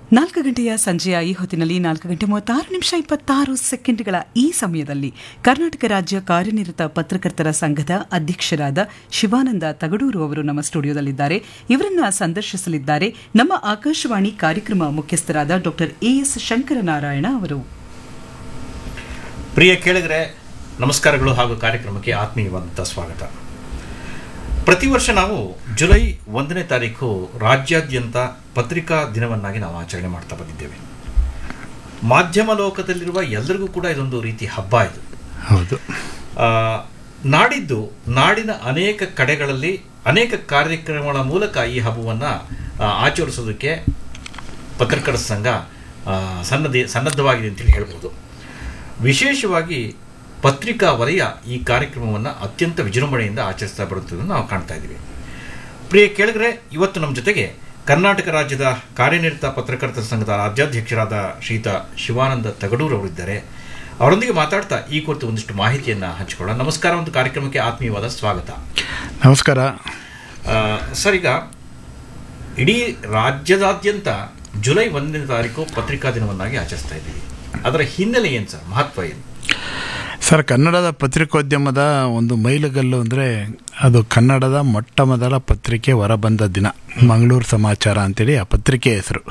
ನಾಲ್ಕು ಗಂಟೆಯ ಸಂಜೆಯ ಈ ಹೊತ್ತಿನಲ್ಲಿ ನಾಲ್ಕು ಗಂಟೆ ಮೂವತ್ತಾರು ನಿಮಿಷ ಇಪ್ಪತ್ತಾರು ಸೆಕೆಂಡ್ಗಳ ಈ ಸಮಯದಲ್ಲಿ ಕರ್ನಾಟಕ ರಾಜ್ಯ ಕಾರ್ಯನಿರತ ಪತ್ರಕರ್ತರ ಸಂಘದ ಅಧ್ಯಕ್ಷರಾದ ಶಿವಾನಂದ ತಗಡೂರು ಅವರು ನಮ್ಮ ಸ್ಟುಡಿಯೋದಲ್ಲಿದ್ದಾರೆ ಇವರನ್ನ ಸಂದರ್ಶಿಸಲಿದ್ದಾರೆ ನಮ್ಮ ಆಕಾಶವಾಣಿ ಕಾರ್ಯಕ್ರಮ ಮುಖ್ಯಸ್ಥರಾದ ಡಾಕ್ಟರ್ ಎಎಸ್ ಶಂಕರನಾರಾಯಣ ಅವರು ಪ್ರಿಯ ಕೇಳಿದರೆ ನಮಸ್ಕಾರಗಳು ಹಾಗೂ ಕಾರ್ಯಕ್ರಮಕ್ಕೆ ಆತ್ಮೀಯವಾದಂಥ ಸ್ವಾಗತ ಪ್ರತಿ ವರ್ಷ ನಾವು ಜುಲೈ ಒಂದನೇ ತಾರೀಕು ರಾಜ್ಯಾದ್ಯಂತ ಪತ್ರಿಕಾ ದಿನವನ್ನಾಗಿ ನಾವು ಆಚರಣೆ ಮಾಡ್ತಾ ಬಂದಿದ್ದೇವೆ ಮಾಧ್ಯಮ ಲೋಕದಲ್ಲಿರುವ ಎಲ್ಲರಿಗೂ ಕೂಡ ಇದೊಂದು ರೀತಿ ಹಬ್ಬ ಇದು ಹೌದು ಆ, ನಾಡಿದ್ದು ನಾಡಿನ ಅನೇಕ ಕಡೆಗಳಲ್ಲಿ ಅನೇಕ ಕಾರ್ಯಕ್ರಮಗಳ ಮೂಲಕ ಈ ಹಬ್ಬವನ್ನು ಆಚರಿಸೋದಕ್ಕೆ ಪತ್ರಕರ್ತರ ಸಂಘ ಆ, ಸನ್ನದ್ಧ ಸನ್ನದ್ಧವಾಗಿದೆ ಅಂತೇಳಿ ಹೇಳ್ಬೋದು ವಿಶೇಷವಾಗಿ ಪತ್ರಿಕಾ ವಲಯ ಈ ಕಾರ್ಯಕ್ರಮವನ್ನು ಅತ್ಯಂತ ವಿಜೃಂಭಣೆಯಿಂದ ಆಚರಿಸ್ತಾ ಬರುತ್ತಿರುವುದನ್ನು ನಾವು ಕಾಣ್ತಾ ಇದ್ದೀವಿ ಪ್ರಿಯ ಕೇಳಿದ್ರೆ ಇವತ್ತು ನಮ್ಮ ಜೊತೆಗೆ ಕರ್ನಾಟಕ ರಾಜ್ಯದ ಕಾರ್ಯನಿರತ ಪತ್ರಕರ್ತರ ಸಂಘದ ರಾಜ್ಯಾಧ್ಯಕ್ಷರಾದ ಶ್ರೀಯುತ ಶಿವಾನಂದ ತಗಡೂರ್ ಅವರಿದ್ದಾರೆ ಅವರೊಂದಿಗೆ ಮಾತಾಡ್ತಾ ಈ ಕುರಿತು ಒಂದಿಷ್ಟು ಮಾಹಿತಿಯನ್ನು ಹಂಚಿಕೊಳ್ಳೋಣ ನಮಸ್ಕಾರ ಒಂದು ಕಾರ್ಯಕ್ರಮಕ್ಕೆ ಆತ್ಮೀಯವಾದ ಸ್ವಾಗತ ನಮಸ್ಕಾರ ಆ, ಸರ್ ಈಗ ಇಡೀ ರಾಜ್ಯದಾದ್ಯಂತ ಜುಲೈ ಒಂದನೇ ತಾರೀಕು ಪತ್ರಿಕಾ ದಿನವನ್ನಾಗಿ ಆಚರಿಸ್ತಾ ಇದ್ದೀವಿ ಅದರ ಹಿನ್ನೆಲೆ ಏನು ಸರ್ ಮಹತ್ವ ಏನು ಸರ್ ಕನ್ನಡದ ಪತ್ರಿಕೋದ್ಯಮದ ಒಂದು ಮೈಲುಗಲ್ಲು ಅಂದರೆ ಅದು ಕನ್ನಡದ ಮೊಟ್ಟ ಮೊದಲ ಪತ್ರಿಕೆ ಹೊರಬಂದ ದಿನ ಮಂಗಳೂರು ಸಮಾಚಾರ ಅಂತೇಳಿ ಆ ಪತ್ರಿಕೆ ಹೆಸರು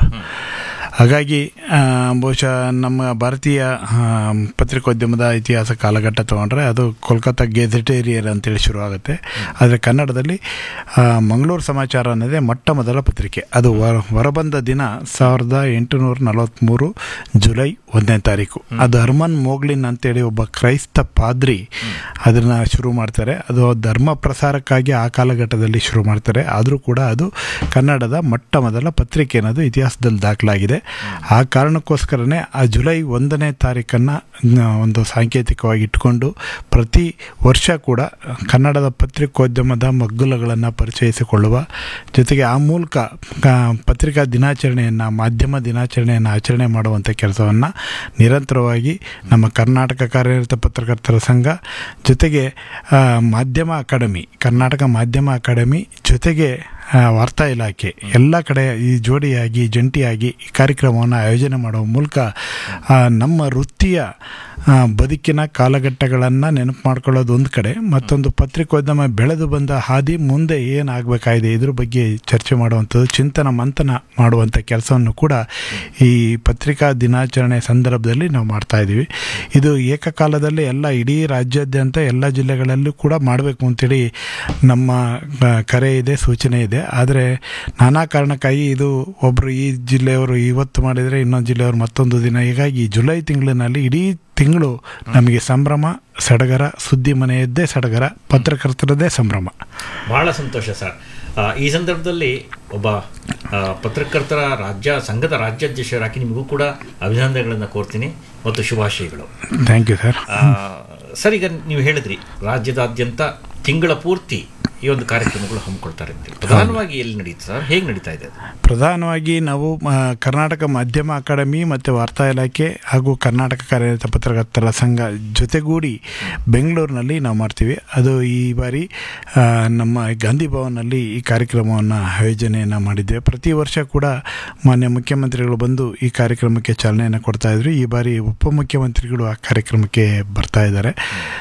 ಹಾಗಾಗಿ ಆ, ಬಹುಶಃ ನಮ್ಮ ಭಾರತೀಯ ಆ, ಪತ್ರಿಕೋದ್ಯಮದ ಇತಿಹಾಸ ಕಾಲಘಟ್ಟ ತೊಗೊಂಡ್ರೆ ಅದು ಕೋಲ್ಕತ್ತಾ ಗೆಜೆಟೇರಿಯರ್ ಅಂತೇಳಿ ಶುರುವಾಗುತ್ತೆ ಆದರೆ ಕನ್ನಡದಲ್ಲಿ ಆ, ಮಂಗಳೂರು ಸಮಾಚಾರ ಅನ್ನೋದೇ ಮೊಟ್ಟ ಮೊದಲ ಪತ್ರಿಕೆ ಅದು ಹೊರ ಹೊರಬಂದ ದಿನ ಸಾವಿರದ ಎಂಟುನೂರ ನಲವತ್ತ್ಮೂರು ಜುಲೈ ಒಂದನೇ ತಾರೀಕು ಅದು ಹರ್ಮನ್ ಮೋಗ್ಲಿನ್ ಅಂತೇಳಿ ಒಬ್ಬ ಕ್ರೈಸ್ತ ಪಾದ್ರಿ ಅದನ್ನು ಶುರು ಮಾಡ್ತಾರೆ ಅದು ಧರ್ಮ ಪ್ರಸಾರಕ್ಕಾಗಿ ಆ ಕಾಲಘಟ್ಟದಲ್ಲಿ ಶುರು ಮಾಡ್ತಾರೆ ಆದರೂ ಕೂಡ ಅದು ಕನ್ನಡದ ಮೊಟ್ಟ ಮೊದಲ ಪತ್ರಿಕೆ ಅನ್ನೋದು ಇತಿಹಾಸದಲ್ಲಿ ದಾಖಲಾಗಿದೆ ಆ ಕಾರಣಕ್ಕೋಸ್ಕರನೇ ಆ ಜುಲೈ ಒಂದನೇ ತಾರೀಕನ್ನು ಒಂದು ಸಾಂಕೇತಿಕವಾಗಿ ಇಟ್ಕೊಂಡು ಪ್ರತಿ ವರ್ಷ ಕೂಡ ಕನ್ನಡದ ಪತ್ರಿಕೋದ್ಯಮದ ಮಗ್ಗುಲಗಳನ್ನು ಪರಿಚಯಿಸಿಕೊಳ್ಳುವ ಜೊತೆಗೆ ಆ ಮೂಲಕ ಆ, ಪತ್ರಿಕಾ ದಿನಾಚರಣೆಯನ್ನು ಮಾಧ್ಯಮ ದಿನಾಚರಣೆಯನ್ನು ಆಚರಣೆ ಮಾಡುವಂಥ ಕೆಲಸವನ್ನು ನಿರಂತರವಾಗಿ ನಮ್ಮ ಕರ್ನಾಟಕ ಕಾರ್ಯನಿರತ ಪತ್ರಕರ್ತರ ಸಂಘ ಜೊತೆಗೆ ಆ, ಮಾಧ್ಯಮ ಅಕಾಡೆಮಿ ಕರ್ನಾಟಕ ಮಾಧ್ಯಮ ಅಕಾಡೆಮಿ ಜೊತೆಗೆ ಆ, ವಾರ್ತಾ ಇಲಾಖೆ ಎಲ್ಲ ಕಡೆ ಈ ಜೋಡಿಯಾಗಿ ಜಂಟಿಯಾಗಿ ಈ ಕಾರ್ಯಕ್ರಮವನ್ನು ಆಯೋಜನೆ ಮಾಡುವ ಮೂಲಕ ಆ, ನಮ್ಮ ವೃತ್ತಿಯ ಆ, ಬದುಕಿನ ಕಾಲಘಟ್ಟಗಳನ್ನು ನೆನಪು ಮಾಡ್ಕೊಳ್ಳೋದು ಒಂದು ಕಡೆ ಮತ್ತೊಂದು ಪತ್ರಿಕೋದ್ಯಮ ಬೆಳೆದು ಬಂದ ಹಾದಿ ಮುಂದೆ ಏನಾಗಬೇಕಾಗಿದೆ ಇದ್ರ ಬಗ್ಗೆ ಚರ್ಚೆ ಮಾಡುವಂಥದ್ದು ಚಿಂತನ ಮಂಥನ ಮಾಡುವಂಥ ಕೆಲಸವನ್ನು ಕೂಡ ಈ ಪತ್ರಿಕಾ ದಿನಾಚರಣೆ ಸಂದರ್ಭದಲ್ಲಿ ನಾವು ಮಾಡ್ತಾ ಇದ್ದೀವಿ ಇದು ಏಕಕಾಲದಲ್ಲಿ ಎಲ್ಲ ಇಡೀ ರಾಜ್ಯಾದ್ಯಂತ ಎಲ್ಲ ಜಿಲ್ಲೆಗಳಲ್ಲೂ ಕೂಡ ಮಾಡಬೇಕು ಅಂತೇಳಿ ನಮ್ಮ ಆ, ಕರೆ ಇದೆ ಸೂಚನೆ ಇದೆ ಆದರೆ ನಾನಾ ಕಾರಣಕ್ಕಾಗಿ ಇದು ಒಬ್ಬರು ಈ ಜಿಲ್ಲೆಯವರು ಇವತ್ತು ಮಾಡಿದರೆ ಇನ್ನೊಂದು ಜಿಲ್ಲೆಯವರು ಮತ್ತೊಂದು ದಿನ ಹೀಗಾಗಿ ಜುಲೈ ತಿಂಗಳಿನಲ್ಲಿ ಇಡೀ ತಿಂಗಳು ನಮಗೆ ಸಂಭ್ರಮ ಸಡಗರ ಸುದ್ದಿ ಮನೆಯದ್ದೇ ಸಡಗರ ಪತ್ರಕರ್ತರದ್ದೇ ಸಂಭ್ರಮ ಬಹಳ ಸಂತೋಷ ಸರ್ ಆ, ಈ ಸಂದರ್ಭದಲ್ಲಿ ಒಬ್ಬ ಆ, ಪತ್ರಕರ್ತರ ರಾಜ್ಯ ಸಂಘದ ರಾಜ್ಯಾಧ್ಯಕ್ಷರಾಗಿ ನಿಮಗೂ ಕೂಡ ಅಭಿನಂದನೆಗಳನ್ನು ಕೋರ್ತೀನಿ ಮತ್ತು ಶುಭಾಶಯಗಳು ಥ್ಯಾಂಕ್ ಯು ಸರ್ ಆ, ಸರ್ ಈಗ ನೀವು ಹೇಳಿದ್ರಿ ರಾಜ್ಯದಾದ್ಯಂತ ತಿಂಗಳ ಪೂರ್ತಿ ಈ ಒಂದು ಕಾರ್ಯಕ್ರಮಗಳು ಹಮ್ಮಿಕೊಳ್ತಾರೆ ಅಂತ ಪ್ರಧಾನವಾಗಿ ಎಲ್ಲಿ ನಡೀತು ಸರ್ ಹೇಗೆ ನಡೀತಾ ಇದೆ ಅದು ಪ್ರಧಾನವಾಗಿ ನಾವು ಆ, ಕರ್ನಾಟಕ ಮಾಧ್ಯಮ ಅಕಾಡೆಮಿ ಮತ್ತು ವಾರ್ತಾ ಇಲಾಖೆ ಹಾಗೂ ಕರ್ನಾಟಕ ಕಾರ್ಯನಿರತ ಪತ್ರಕರ್ತರ ಸಂಘ ಜೊತೆಗೂಡಿ ಬೆಂಗಳೂರಿನಲ್ಲಿ ನಾವು ಮಾಡ್ತೀವಿ ಅದು ಈ ಬಾರಿ ಆ, ನಮ್ಮ ಗಾಂಧಿ ಭವನಲ್ಲಿ ಈ ಕಾರ್ಯಕ್ರಮವನ್ನು ಆಯೋಜನೆಯನ್ನು ಮಾಡಿದ್ದೇವೆ ಪ್ರತಿ ವರ್ಷ ಕೂಡ ಮಾನ್ಯ ಮುಖ್ಯಮಂತ್ರಿಗಳು ಬಂದು ಈ ಕಾರ್ಯಕ್ರಮಕ್ಕೆ ಚಾಲನೆಯನ್ನು ಕೊಡ್ತಾ ಇದ್ರು ಈ ಬಾರಿ ಉಪಮುಖ್ಯಮಂತ್ರಿಗಳು ಆ ಕಾರ್ಯಕ್ರಮಕ್ಕೆ ಬರ್ತಾ ಇದ್ದಾರೆ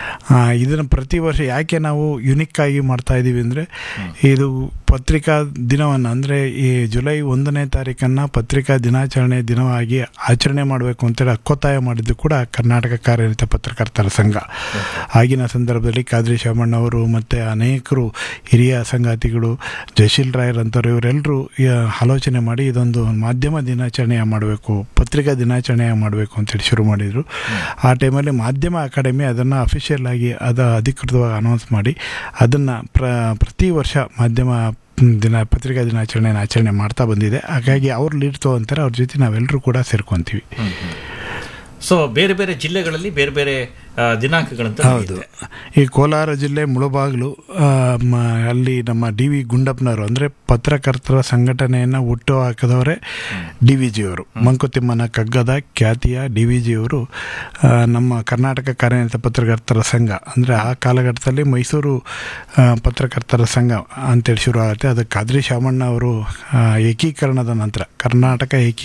ಇದನ್ನು ಪ್ರತಿ ವರ್ಷ ಯಾಕೆ ನಾವು ಯುನಿಕ್ ಆಗಿ ಮಾಡ್ತಾ ಇದ್ದೀವಿ ಅಂದರೆ ಇದು ಪತ್ರಿಕಾ ದಿನವನ್ನು ಅಂದರೆ ಈ ಜುಲೈ ಒಂದನೇ ತಾರೀಕನ್ನು ಪತ್ರಿಕಾ ದಿನಾಚರಣೆ ದಿನವಾಗಿ ಆಚರಣೆ ಮಾಡಬೇಕು ಅಂತೇಳಿ ಹಕ್ಕೊತ್ತಾಯ ಮಾಡಿದ್ದು ಕೂಡ ಕರ್ನಾಟಕ ಕಾರ್ಯನಿರತ ಪತ್ರಕರ್ತರ ಸಂಘ ಆಗಿನ ಸಂದರ್ಭದಲ್ಲಿ ಕಾದ್ರಿ ಶಾಮಣ್ಣವರು ಮತ್ತು ಅನೇಕರು ಹಿರಿಯ ಸಂಗಾತಿಗಳು ಜಯಶೀಲ್ ರಾಯರ್ ಅಂತವ್ರು ಇವರೆಲ್ಲರೂ ಆಲೋಚನೆ ಮಾಡಿ ಇದೊಂದು ಮಾಧ್ಯಮ ದಿನಾಚರಣೆಯ ಮಾಡಬೇಕು ಪತ್ರಿಕಾ ದಿನಾಚರಣೆಯ ಮಾಡಬೇಕು ಅಂತೇಳಿ ಶುರು ಮಾಡಿದರು ಆ ಟೈಮಲ್ಲಿ ಮಾಧ್ಯಮ ಅಕಾಡೆಮಿ ಅದನ್ನು ಅಫಿಷಿಯಲ್ ಆಗಿ ಅದು ಅಧಿಕೃತವಾಗಿ ಅನೌನ್ಸ್ ಮಾಡಿ ಅದನ್ನು ಪ್ರ ಪ್ರತಿ ವರ್ಷ ಮಾಧ್ಯಮ ದಿನ ಪತ್ರಿಕಾ ದಿನಾಚರಣೆಯನ್ನು ಆಚರಣೆ ಮಾಡ್ತಾ ಬಂದಿದೆ ಹಾಗಾಗಿ ಅವ್ರು ಲೀಡ್ ತೊಗೊಂತಾರೆ ಅವ್ರ ಜೊತೆ ನಾವೆಲ್ಲರೂ ಕೂಡ ಸೇರ್ಕೊತೀವಿ ಸೊ ಬೇರೆ ಬೇರೆ ಜಿಲ್ಲೆಗಳಲ್ಲಿ ಬೇರೆ ಬೇರೆ ಆ, ದಿನಾಂಕಗಳಂತ ಹೌದು ಈ ಕೋಲಾರ ಜಿಲ್ಲೆ ಮುಳಬಾಗಿಲು ಆ, ಮ- ಅಲ್ಲಿ ನಮ್ಮ ಡಿ ವಿ ಗುಂಡಪ್ಪನವರು ಅಂದರೆ ಪತ್ರಕರ್ತರ ಸಂಘಟನೆಯನ್ನು ಹುಟ್ಟು ಹಾಕಿದವರೇ ಡಿ ವಿ ಜಿಯವರು ಮಂಕುತಿಮ್ಮನ ಕಗ್ಗದ ಖ್ಯಾತಿಯ ಡಿ ವಿ ಜಿಯವರು ಆ, ನಮ್ಮ ಕರ್ನಾಟಕ ಕಾರ್ಯನಿರತ ಪತ್ರಕರ್ತರ ಸಂಘ ಅಂದರೆ ಆ ಕಾಲಘಟ್ಟದಲ್ಲಿ ಮೈಸೂರು ಆ, ಪತ್ರಕರ್ತರ ಸಂಘ ಅಂತೇಳಿ ಶುರು ಆಗುತ್ತೆ ಅದು ಖಾದ್ರಿ ಶಾಮಣ್ಣ ಅವರು ಆ, ಏಕೀಕರಣದ ನಂತರ ಕರ್ನಾಟಕ ಏಕೀ